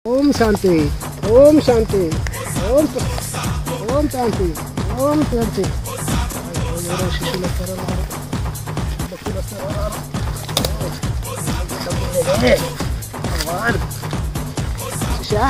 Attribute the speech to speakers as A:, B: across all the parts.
A: ఓం శాంతి ఓం శాంతి ఓం శ- ఓం శాంతి ఓం శాంతి ఎవరో శిష్యులు వస్తారో రారో. భక్తులు వస్తారో రారో. డబ్బులేదే. భగవాన్. శిష్యా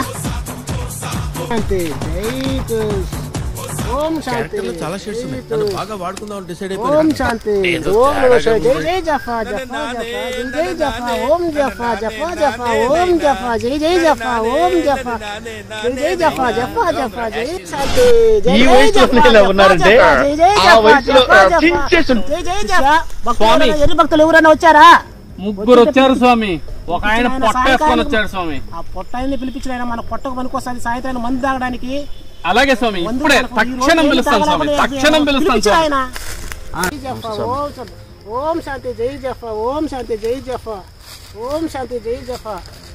A: శాంతి జై కృష్ణ. ఓం శాంతి
B: క్యారెక్టర్లో చాలా షేడ్స్ ఉన్నాయి
A: జై
B: నన్ను
A: కృష్ణ.
B: బాగా వాడుకుందాం డిసైడ్
A: ఓం
B: అయిపోయాను
A: శాంతి
B: ఏదో
A: ఓం
B: తేడాగా
A: జై జై
B: ఉంది.
A: జై జఫా జఫా జఫా జై జై జఫా ఓం జఫా జఫా జఫా ఓం జఫా జై జై జఫా ఓం జఫా జై జై జఫా జఫా జఫా జై శాంతి జై
C: ఈ
A: జై
C: వయసులో
A: జఫా,
C: ఇలా
A: జఫా,
C: ఉన్నారంటే,
A: జఫా, జై జై
C: ఆ
A: జఫా,
C: వయసులో,
A: జఫా,
C: ఆ,
A: జఫా.
C: చించేసిన-
A: జై జై జఫా. భక్తులు
C: స్వామి.
A: ఎవరైనా, ఎర్రి భక్తులు ఎవరైనా వచ్చారా
C: ముగ్గురు వచ్చారు స్వామి ఒక ఆయన
A: ఆయన
C: పొట్ట వేసుకొని
A: సాయంకాలం-
C: వచ్చాడు స్వామి
A: ఆ పొట్టాయిని పిలిపించిన ఆయన మన పొట్టకు పనికొస్తుంది సాయంత్రం మందు తాగడానికి
C: అలాగే స్వామి
A: మందు
C: ఇప్పుడే
A: తాగడానికి ఈ రోజు
C: తక్షణం
A: ఏం
C: పిలుస్తాను స్వామి
A: తాగలేకపోతే
C: తక్షణం పిలుస్తాను
A: పిలిపించు
C: స్వామి
A: ఆయన. జై జఫా, ఓం శాంతి. ఓం శాంతి జై జఫా ఓం శాంతి జై జఫా ఓం శాంతి జై జఫా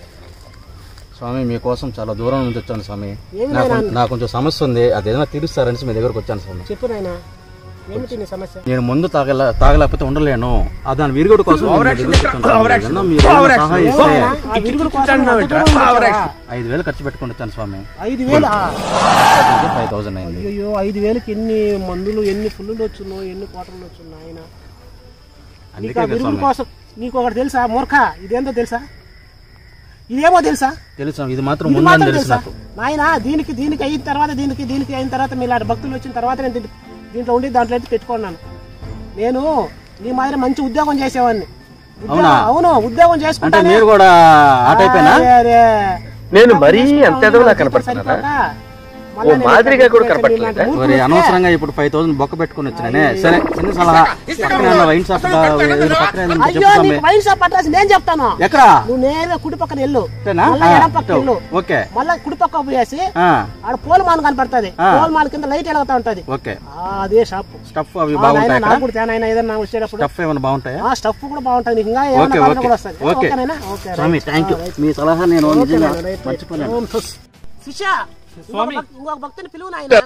D: స్వామి మీకోసం చాలా దూరం నుంచి వచ్చాను స్వామి
A: ఏమి
D: నాకు
A: నాయనా?
D: నాకు కొంచెం సమస్య ఉంది అది ఏదైనా తీరుస్తారని మీ దగ్గరకు వచ్చాను స్వామి
A: చెప్పు నాయన ఏమిటి నీ సమస్య
D: నేను ముందు తాగల తాగలేకపోతే ఉండలేను ఆ దాని విరుగుడు కోసం నేను మీ దగ్గరకు వచ్చాను స్వామి. ఏదన్నా మీరు ఏదైనా సహాయం ఇస్తే
A: ఏమైనా? ఆ విరుగుడు కోసం అంత దూరం వచ్చావా?
D: ఐదు వేలు ఖర్చు పెట్టుకుని వచ్చాను స్వామి
A: ఐదు వేలు
D: ఫైవ్ థౌసండ్ అయింది
A: అయ్యో ఐదు వేలకి ఎన్ని మందులు ఎన్ని పుల్లులు వచ్చున్నో ఎన్ని కోటలు వచ్చున్నో ఆయన నీకు
D: అందుకే
A: ఆ
D: కదా
A: విరుగుడు
D: స్వామి
A: కోసం నీకు ఒకటి తెలుసా మూర్ఖ ఇదేందో తెలుసా ఇదేమో తెలుసా
D: తెలుసు స్వామి, ఇది మాత్రం
A: ఇది
D: ముందని
A: మాత్రం
D: తెలుసు
A: తెలుసా
D: నాకు
A: నాయన దీనికి దీనికి అయిన తర్వాత దీనికి దీనికి అయిన తర్వాత మీలాంటి భక్తులు వచ్చిన తర్వాత నేను దీంట్లో- దీంట్లో ఉండి దాంట్లో అయితే పెట్టుకున్నాను నేను నీ మాదిరి మంచి ఉద్యోగం చేసేవాడిని ఉద్యోగం-
D: అవునా?
A: అవును ఉద్యోగం
D: అంటే
A: చేసుకుంటానే
D: మీరు కూడా ఆ టైపేనా
A: అరే, అరే.
E: నేను మరీ
A: ఉద్యోగం
E: అంత ఎదవలా
A: చేసుకుంటా
E: కనపడుతున్నానా?
A: సరిపోక,
E: ఓ
A: మళ్ళా నేను
E: మాదిరిగా
A: ఇట్లా
E: కూడా
A: ఇట్లా
E: కనపడట్లేదా?
A: ఇలాంటి మూర్ఖులు
D: మరి
A: ఉంటే-
D: అనవసరంగా ఇప్పుడు ఫైవ్ థౌసండ్ బొక్క పెట్టుకుని వచ్చానే సరే చిన్న సలహా పక్కన ఉన్న వైన్ షాప్ దా- ఏదో పక్కన ఏదో ఉంటే
A: అయ్యో
D: చెప్పు స్వామి
A: నీకు వైన్ షాప్ అడ్రస్ నేను చెప్తాను
D: ఎక్కడా
A: నువ్వు నేరుగా కుడి పక్కన వెళ్ళు
D: అంతేనా?
A: మళ్ళా
D: ఆ,
A: ఎడం పక్క
D: ఇటు.
A: వెళ్ళు
D: ఓకే
A: మళ్ళా కుడి పక్క పోయేసి
D: ఆ,
A: ఆడ పోల్ మాన్ కనపడుతుంది
D: ఆ.
A: పోల్ మాన్ కింద లైట్ వెలుగుతా ఉంటది
D: ఓకే
A: ఆ, అదే షాప్
D: స్టఫ్ అవి బాగుంటాయి
A: నాకు కూడా తేనైనా ఏదన్నా వచ్చేటప్పుడు
D: స్టఫ్ ఏమైనా బాగుంటాయి
A: ఆ స్టఫ్ కూడా బాగుంటది నీకు ఇంకా
D: ఓకే
A: ఏమన్నా కావాలన్నా
D: ఓకే
A: కూడా వస్తుంది
D: ఓకే
A: ఓకేనా ఓకే
D: స్వామి
A: రైట్.
D: థ్యాంక్ యూ
A: ఆ, రైట్.
D: మీ సలహా నేను
A: ఓకే
D: నిజంగా
A: నాన్న, రైట్, రైట్.
D: మర్చిపోలేను
A: ఓం తుస్. శిష్య
C: స్వామి.
A: ఇంకొక భక్- ఇంకొక భక్తుని పిలువు నాయన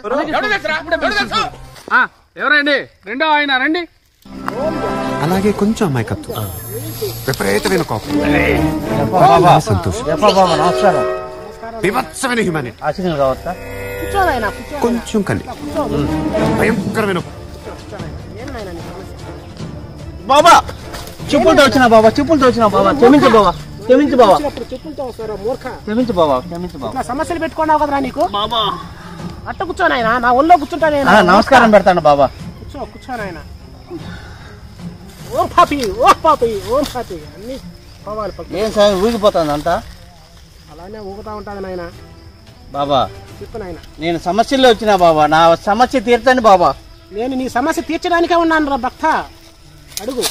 C: ఆ, ఎవరండి రెండో ఆయన రండి
F: అలాగే కొంచెం అమాయకత్వం విపరీతమైన కోపం సంతోషం
D: నమస్కారం
F: వివత్సమైన హ్యూమానిటీ
D: ఆశీర్వాదం కావచ్చా
A: కూర్చో నాయన కూర్చో
F: కొంచెం కలి
A: కూర్చో
F: భయంకరమైన
A: ఏం నాయన నీ సమస్య?
D: బాబా చెప్పులతో వచ్చిన బాబా చెప్పులతో వచ్చిన బాబా క్షమించు బాబా క్షమించు బాబా
A: వచ్చినప్పుడు చెప్పులతో వస్తారా మూర్ఖ
D: క్షమించు బాబా క్షమించు బాబా
A: ఇట్లా సమస్యలు పెట్టుకున్నావు కదరా నీకు
D: బాబా
A: అట్ట కూర్చో నాయన నా ఒళ్ళో కూర్చుంటా నేను
D: ఆ, నమస్కారం పెడతాను బాబా
A: కూర్చో కూర్చో నాయన ఓ పాపి ఓ పాపి ఓ పాపి అన్ని పోవాలి పక్కన.
D: ఏం సార్ ఊగిపోతుంది అంతా
A: అలానే ఊగుతా ఉంటుంది నాయన
D: బాబా
A: చెప్పు నాయన
D: నేను సమస్యల్లో వచ్చిన బాబా నా సమస్య తీర్చండి బాబా
A: నేను నీ సమస్య తీర్చడానికే ఉన్నాను రా భక్త అడుగు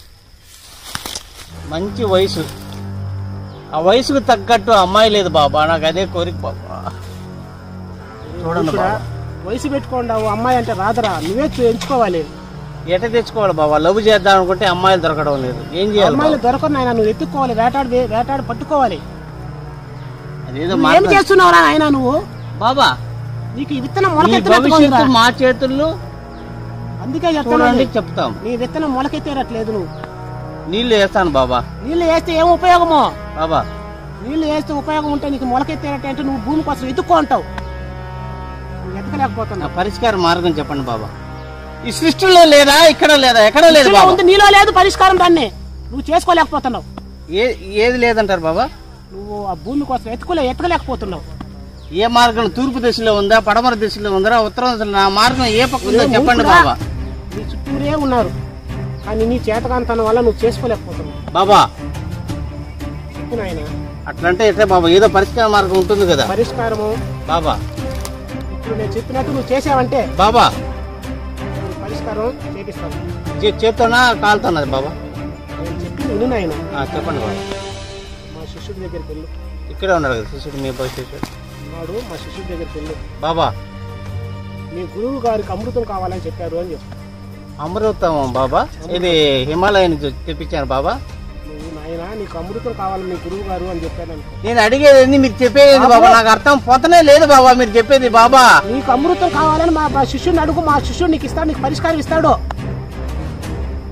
D: మంచి వయసు ఆ వయసుకు తగ్గట్టు అమ్మాయి లేదు బాబా నాకు అదే కోరిక బాబా చూడండి
A: ఇక్కడ
D: బాబా
A: వయసు పెట్టుకోండావు అమ్మాయి అంటే రాదరా నువ్వే చూ- ఎంచుకోవాలి
D: ఎట తెచ్చుకోవాలి బాబా లవ్ చేద్దాం అనుకుంటే అమ్మాయిలు దొరకడం లేదు ఏం చేయాలి
A: అమ్మాయిలు
D: బాబా?
A: దొరకదు నాయన నువ్వు ఎత్తుకోవాలి వేటాడు వేటాడు పట్టుకోవాలి
D: అదేదో
A: నువ్వు ఏం
D: మార్గం-
A: చేస్తున్నావురా నాయన నువ్వు
D: బాబా
A: నీకు ఈ విత్తనం
D: మీ
A: మొలకెత్తినట్టుగా
D: భవిష్యత్తు
A: ఉందిరా.
D: మా చేతుల్లో
A: అందుకే
D: చూడండి
A: చెప్తాను
D: చెప్తాం
A: నీ విత్తనం మొలకెత్తేరట్లేదు నువ్వు
D: నీళ్లు వేస్తాను బాబా
A: నీళ్ళు వేస్తే ఏం ఉపయోగమో
D: బాబా
A: నీళ్ళు వేస్తే ఉపయోగం ఉంటే నీకు మొలకెత్తేరట్టు అంటే నువ్వు భూమి కోసం ఎత్తుకో అంటావు నువ్వు
D: నా
A: ఎత్తకలేకపోతున్నావు
D: పరిష్కార మార్గం చెప్పండి బాబా ఈ సృష్టిలో లేదా ఇక్కడ లేదా ఎక్కడ లేదు
A: సృష్టిలో
D: బాబా
A: ఉంది నీలో లేదు పరిష్కారం దాన్ని నువ్వు చేసుకోలేకపోతున్నావు
D: ఏ ఏది లేదంటారు బాబా
A: నువ్వు ఆ భూమి కోసం ఎత్తుకోలే ఎత్తకలేకపోతున్నావు
D: ఏ మార్గం తూర్పు దిశలో ఉందా పడమర దిశలో ఉందా ఉత్తరం దిశలో నా మార్గం ఏ పక్క ఉందో
A: నువ్వు
D: చెప్పండి
A: మూర్ఖుడా?
D: బాబా
A: నీ చుట్టూరే ఉన్నారు కానీ నీ చేతకాంతనం వల్ల నువ్వు చేసుకోలేకపోతున్నావు
D: బాబా
A: చెప్పు నాయన
D: అట్లంటే ఎట్లా బాబా ఏదో పరిష్కార మార్గం ఉంటుంది కదా
A: పరిష్కారము
D: బాబా
A: ఇప్పుడు నేను చెప్పినట్టు నువ్వు చేసావంటే
D: బాబా
A: నేను పరిష్కారం చేపిస్తాను
D: చే- చేత్తోనా కాలుతున్నది బాబా
A: నేను చెప్పింది విను నాయన
D: ఆ, చెప్పండి బాబా
A: మా శిష్యుడి దగ్గరికి వెళ్ళు
D: ఇక్కడే ఉన్నాడు కదా శిష్యుడు మీ బాబు శిష్యుడు
A: ఉన్నాడు మా శిష్యుడి దగ్గరికి వెళ్ళు
D: బాబా
A: మీ గురువు గారికి అమృతం కావాలని చెప్పారు అని చెప్పు
D: అమృతం బాబా ఇది హిమాలయ నుంచి తెప్పించాను బాబా
A: నువ్వు నాయన నీకు అమృతం కావాలని మీ గురువు గారు అని చెప్పాను అనుకో
D: నేను అడిగేది ఏంది, మీరు చెప్పేది ఏంది బాబా నాకు అర్థం పోతనే లేదు బాబా మీరు చెప్పేది బాబా
A: నీకు అమృతం కావాలని మా మా శిష్యుడిని అడుగు మా శిష్యుడు నీకు ఇస్తాడు నీకు పరిష్కారం ఇస్తాడు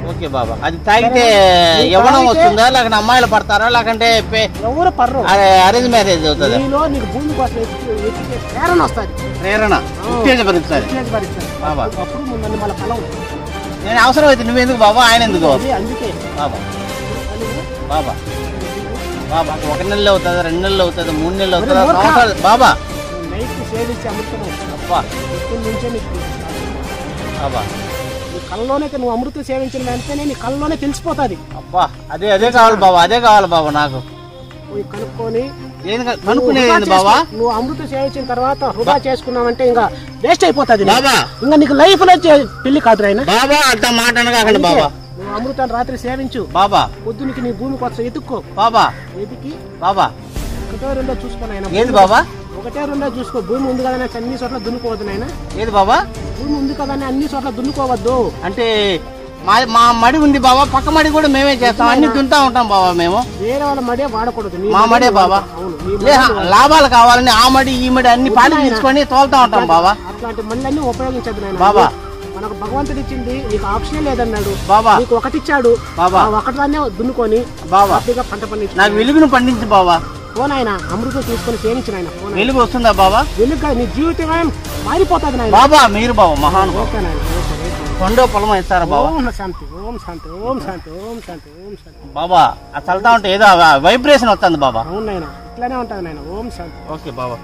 D: ఓకే బాబా అది తాగితే
A: సరే.
D: యవ్వనం
A: తాగితే-
D: వస్తుందా లేకుంటే అమ్మాయిలు పడతారా లేకంటే పే-
A: ఎవరు పర్రు
D: అరే, అరేంజ్ మ్యారేజ్ అవుతుందా
A: నీలో నీకు భూమి కోసం ఎత్తి- ఎత్తికే ప్రేరణ వస్తుంది
D: ప్రేరణ ఉత్తేజపరుస్తుంది
A: ఉత్తేజపరుస్తుంది.
D: బాబా.
A: అప్పుడు నువ్వు నన్ను మళ్ళీ కలవు
D: నేను అవసరం అయితే నువ్వెందుకు బాబా ఆయన ఎందుకు
A: అది అందుకే
D: బాబా బాబా బాబా ఒక నెలలో అవుతుందా రెండు నెలలు అవుతుందా మూడు నెలలు అవుతుందా
A: మూర్ఖ.
D: సంవత్సరాలు బాబా
A: నువ్వు నైట్కి సేవించి అమృతము
D: అబ్బా
A: ఇప్పటి నుంచే నీకు
D: బాబా
A: నీ కళ్ళలోనే నువ్వు అమృతం సేవించిన వెంటనే నీ కళ్ళలోనే తెలిసిపోతుంది
D: అబ్బా అదే అదే కావాలి బాబా అదే కావాలి బాబా నాకు
A: పోయి కనుక్కొని
D: ఏం కా-
A: నువ్వు
D: కనుక్కునేది
A: వృధా
D: ఏంది బాబా
A: చేసుకు- నువ్వు అమృతం సేవించిన తర్వాత వృధా చేసుకున్నావంటే ఇంకా వేస్ట్ అయిపోతుంది
D: బాబా
A: ఇంకా నీకు లైఫ్ లో చే- పెళ్లి కాదు నాయన
D: బాబా అంత మాట అనగాకండి బాబా
A: నువ్వు అమృతాన్ని రాత్రి సేవించు
D: బాబా
A: పొద్దునికి నీ భూమికి వస్తా ఎత్తుక్కో
D: బాబా
A: ఎదికి
D: బాబా
A: ఒకటో రెండో చూసుకో నాయన
D: ఏది బాబా
A: ఒకటే రెండో చూసుకో భూమి ఉంది కదా అని అన్ని చోట్ల దున్నుకోవద్దు నాయన
D: ఏది బాబా
A: భూమి ఉంది కదా అని అన్ని చోట్ల దున్నుకోవద్దు
D: అంటే మా మా మడి ఉంది బాబా పక్క మడి కూడా మేమే చేస్తాం అన్ని తింటా ఉంటాం బాబా మేము
A: వేరే వాళ్ళ మడే వాడకూడదు నీ
D: మా మడే బాబా
A: అవును నీ
D: లే
A: మడి
D: లాభాలు కావాలని ఆ మడి ఈ మడి అన్ని పాలు తీసుకొని తోలుతా ఉంటాం బాబా
A: అట్లాంటి మళ్ళీ ఉపయోగించదు నాయన
D: బాబా.
A: మనకు భగవంతుడు ఇచ్చింది నీకు ఆప్షన్ లేదన్నాడు
D: బాబా
A: నీకు ఒకటి ఇచ్చాడు
D: బాబా.
A: ఆ ఒకటిదాన్నే దున్నుకొని
D: బాబా
A: హ్యాపీగా పంట పండించు
D: నాకు వెలుగును పండించు బాబా
A: ఫోన్ ఆయన అమృతం తీసుకొని సేవించిన ఆయన ఫోన్
D: వెలుగు వస్తుందా బాబా
A: వెలుగుగా నీ జీవితం ఏం మారిపోతుంది నాయన
D: బాబా మీరు బాబా మహాను
A: ఓకే నాయన ఓకే, ఓకే.
D: కొండో పొలం ఇస్తారా బాబా
A: ఓం శాంతి ఓం శాంతి ఓం శాంతి ఓం శాంతి ఓం శాంతి
D: బాబా అది చల్తా ఉంటే ఏదో వైబ్రేషన్ వస్తుంది బాబా
A: అవును నాయన ఇట్లానే ఉంటుంది నాయన ఓం శాంతి
D: ఓకే బాబా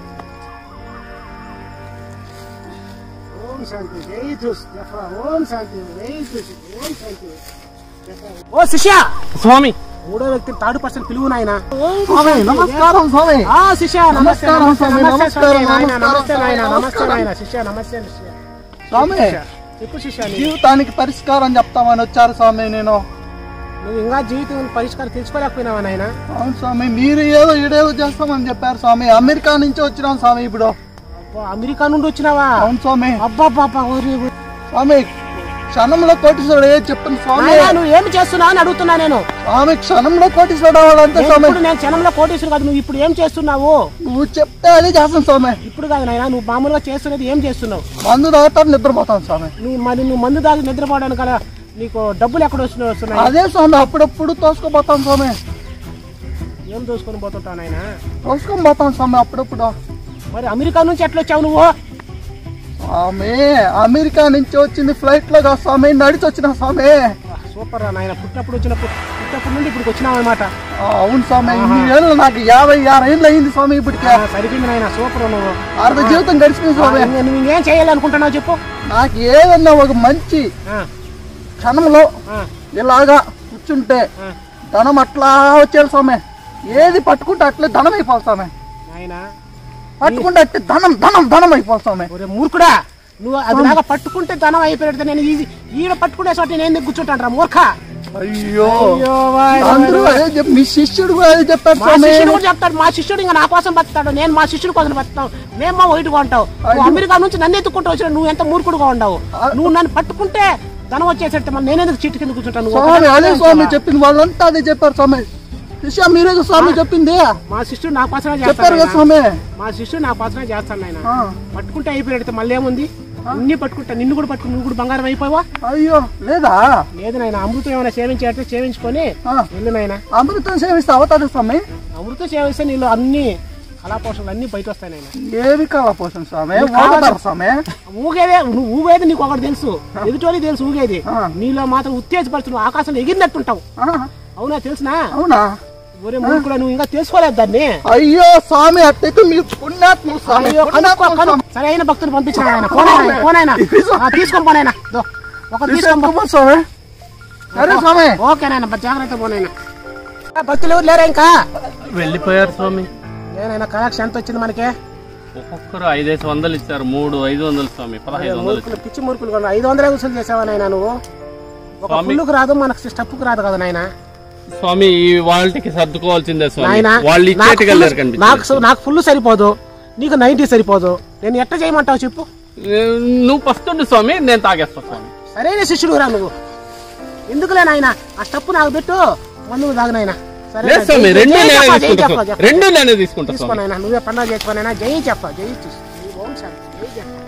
A: ఓం శాంతి జై తుస్ జఫా ఓం శాంతి జై తుస్ ఓం శాంతి జఫా. ఓ శిష్య
C: స్వామి
A: మూడో వ్యక్తి థర్డ్ పర్సన్ పిలువు నాయన
B: నమస్కారం స్వామి
A: ఆ శిష్య నమస్తే
B: నమస్కారం
A: నమస్తే
B: స్వామి,
A: నమస్తే
B: నమస్కారం,
A: స్వామి నాయన
B: నమస్కారం,
A: నమస్తే నాయన
B: స్వామి,
A: నమస్తే
B: నమస్కారం.
A: నాయన శిష్య నమస్తే శిష్య
B: స్వామి
A: శిష్య. చెప్పు శిష్య నీ-
B: జీవితానికి పరిష్కారం చెప్తామని వచ్చారు స్వామి నేను
A: నువ్వు ఇంకా జీవితం పరిష్కారం తెలుసుకోలేకపోయినావా నాయన
B: అవును స్వామి మీరు ఏదో ఈడేదో చేస్తామని చెప్పారు స్వామి అమెరికా నుంచి వచ్చినాం స్వామి ఇప్పుడు
A: అబ్బా, అమెరికా నుండి వచ్చినావా
B: అవును స్వామి
A: అబ్బా పాపా ఊరి
B: స్వామి క్షణంలో కోటీశ్వరుడు ఏది చెప్పండి స్వామి
A: నాయనా, నువ్వు ఏమి చేస్తున్నావు అని అడుగుతున్నా నేను
B: స్వామి క్షణంలో కోటీశ్వరుడు అవ్వాలంటే
A: నేను
B: స్వామి
A: ఇప్పుడు నేను క్షణంలో కోటేశ్వరు కాదు నువ్వు ఇప్పుడు ఏం చేస్తున్నావు
B: నువ్వు చెప్తే అదే చేస్తాను స్వామి
A: ఇప్పుడు కాదు నాయన నువ్వు మామూలుగా చేస్తున్నది ఏం చేస్తున్నావు
B: మందు తాగుతాను నిద్రపోతాను స్వామి
A: నువ్వు మరి నువ్వు మందు దాగి నిద్రపోవడానికి కదా నీకు డబ్బులు ఎక్కడ వస్తున్నాయి వస్తున్నాయి
B: అదే స్వామి అప్పుడప్పుడు తోసుకుపోతాను స్వామి
A: ఏం దోసుకొని పోతుంటావు నాయన
B: తోసుకొని పోతాను స్వామి అప్పుడప్పుడు
A: మరి అమెరికా నుంచి ఎట్లా వచ్చావు నువ్వు
B: స్వామి అమెరికా నుంచి వచ్చింది ఫ్లైట్ లో కాదు స్వామి నడిచి వచ్చిన స్వామి
A: సూపర్ రా నాయన పుట్టినప్పుడు వచ్చినప్పుడు పుట్టినప్పుడు నుండి ఇప్పుడు వచ్చినావు అనమాట
B: ఆ, అవును స్వామి ఇన్ని ఏళ్ళు నాకు యాభై ఆరు ఏళ్ళు అయింది స్వామి ఇప్పటికే
A: సరిపోయింది నాయన సూపర్ నువ్వు
B: అర్ధ జీవితం గడిచిపోయింది
A: ఆ,
B: స్వామి
A: ఇంక నువ్వు ఇంకేం చేయాలనుకుంటున్నావు చెప్పు
B: నాకు ఏదన్నా ఒక మంచి
A: ఆ,
B: క్షణంలో
A: ఆ,
B: ఇలాగా కూర్చుంటే
A: ఆ.
B: ధనం అట్లా వచ్చేది స్వామి ఏది పట్టుకుంటే అట్లే ధనం అయిపోవాలి స్వామి
A: నాయనా
B: పట్టుకుంటే అట్లే ధనం ధనం ధనం అయిపోవాలి స్వామి
A: ఒరే మూర్ఖుడా నువ్వు అది లాగా పట్టుకుంటే ధనం అయిపోయినట్టు నేను ఇది ఈడ పట్టుకునే చోట నేను ఎందుకు కూర్చుంటాను రా మూర్ఖ
B: అయ్యో
A: అయ్యో వాయ్
B: అందరూ
A: వాయ్ వాయ్.
B: అదే చెప్పి మీ శిష్యుడు కూడా అదే చెప్పారు
A: మా
B: స్వామి
A: శిష్యుడు కూడా చెప్తాడు మా శిష్యుడు ఇంకా నా కోసం బతాడు నేను మా శిష్యుడు కోసం బతాను మేము మా వైటుగా ఉంటావు నువ్వు అమెరికా నుంచి నన్ను ఎత్తుకుంటూ వచ్చిన నువ్వు ఎంత మూర్ఖుడుగా ఉండవు నువ్వు నన్ను పట్టుకుంటే ధనం వచ్చేసరికి మళ్ళీ నేనెందుకు చీటి కింద కూర్చుంటాను నువ్వు
B: స్వామి
A: ఒకటే
B: అదే స్వామి
A: అంటావా?
B: చెప్పింది వాళ్ళంతా అదే చెప్పారు స్వామి శిష్య మీరే కదా స్వామి చెప్పింది
A: మా శిష్యుడు నా కోసమే
B: చెప్పారు కదా
A: చేస్తాడు
B: స్వామి
A: మా శిష్యుడు నా కోసమే చేస్తాను ఆయన
B: ఆ,
A: పట్టుకుంటే అయిపోయినట్టు మళ్ళీ ఏముంది అన్ని పట్టుకుంటా నిన్ను కూడా పట్టుకుని నువ్వు కూడా బంగారం అయిపోవా
B: అయ్యో లేదా
A: లేదు నాయన అమృతం ఏమైనా సేవించేటే సేవించుకొని
B: ఆ,
A: వెళ్ళు నాయన
B: అమృతం సేవిస్తే అవుతుంది స్వామి
A: అమృతం సేవిస్తే నీళ్ళు అన్ని కళాపోషణలు అన్ని బయట వస్తాయి నాయన
B: ఏవి కాలపోసం స్వామి
A: నీకు కావాలి.
B: వాడతారు స్వామి
A: ఊగేదే నువ్వు ఊగేది నీకు ఒకటి తెలుసు ఎదుటోని తెలుసు ఊగేది
B: ఆ.
A: నీలో మాత్రం ఉత్తేజపరుచు నువ్వు ఆకాశంలో ఎగిరినట్టుంటావు
B: ఆ,
A: అవునా తెలుసునా
B: అవునా
A: ఒరే మూర్ఖుడా నువ్వు ఇంకా తెలుసుకోలేదు దాన్ని
B: అయ్యో స్వామి అట్టయితే మీరు పుణ్యాత్మ స్వామి
A: అయ్యో, కనుక్కో,
B: పుణ్యాత్మ
A: కను-
B: స్వామి.
A: సరైన భక్తులు పంపించిన ఆయన పోనాయన పోనాయన తీసుకొని పోనాయన దో, ఒక తీసుకొని పో.
B: తీసుకొని స్వామి సరే స్వామి
A: ఓకే నాయన జాగ్రత్త పోనాయన భక్తులు ఎవరు లేరా ఇంకా
C: వెళ్ళిపోయారు స్వామి
A: నేనైనా కలెక్షన్ ఎంత వచ్చింది మనకి
C: ఒక్కొక్కరు ఐదేసి వందలు ఇచ్చారు మూడు ఐదు వందలు స్వామి పదహైదు వందలు
A: మూర్ఖులు పిచ్చి మూర్ఖులు కూడా ఐదు వందలే వసూలు చేసావా నాయన నువ్వు ఒక
C: స్వామి.
A: ఫుల్లుకు రాదు మనకు స్టెప్పుకు రాదు కదా నాయన
C: స్వామి ఈ వాళ్ళకి సర్దుకోవాల్సిందే స్వామి
A: నాయన
C: వాళ్ళు ఇచ్చేట్టుగా లేరు
A: నాకు ఫుల్- నాకు
C: కనిపించారు
A: నాకు ఫుల్ సరిపోదు నీకు నైన్టీ సరిపోదు నేను ఎట్ట చేయమంటావు చెప్పు
C: నువ్వు ఫస్ట్ ఉండు స్వామి నేను తాగేస్తా స్వామి
A: సరైన శిష్యుడు రా నువ్వు ఎందుకులే నాయన ఆ స్టెప్ నాకు పెట్టు మందు తాగు నాయన సరే
C: లేదు స్వామి
A: జై-
C: రెండు
A: జై
C: నేనే
A: చెప్పా, జై
C: తీసుకుంటా
A: చెప్పా,
C: స్వామి.
A: చెప్పా.
C: రెండు నేనే తీసుకుంటా
A: తీసుకో
C: స్వామి
A: నాయన నువ్వే పన్నా చేసుకోనైనా జై చెప్ప జై చూసి ఓం శాంతి జై చెప్ప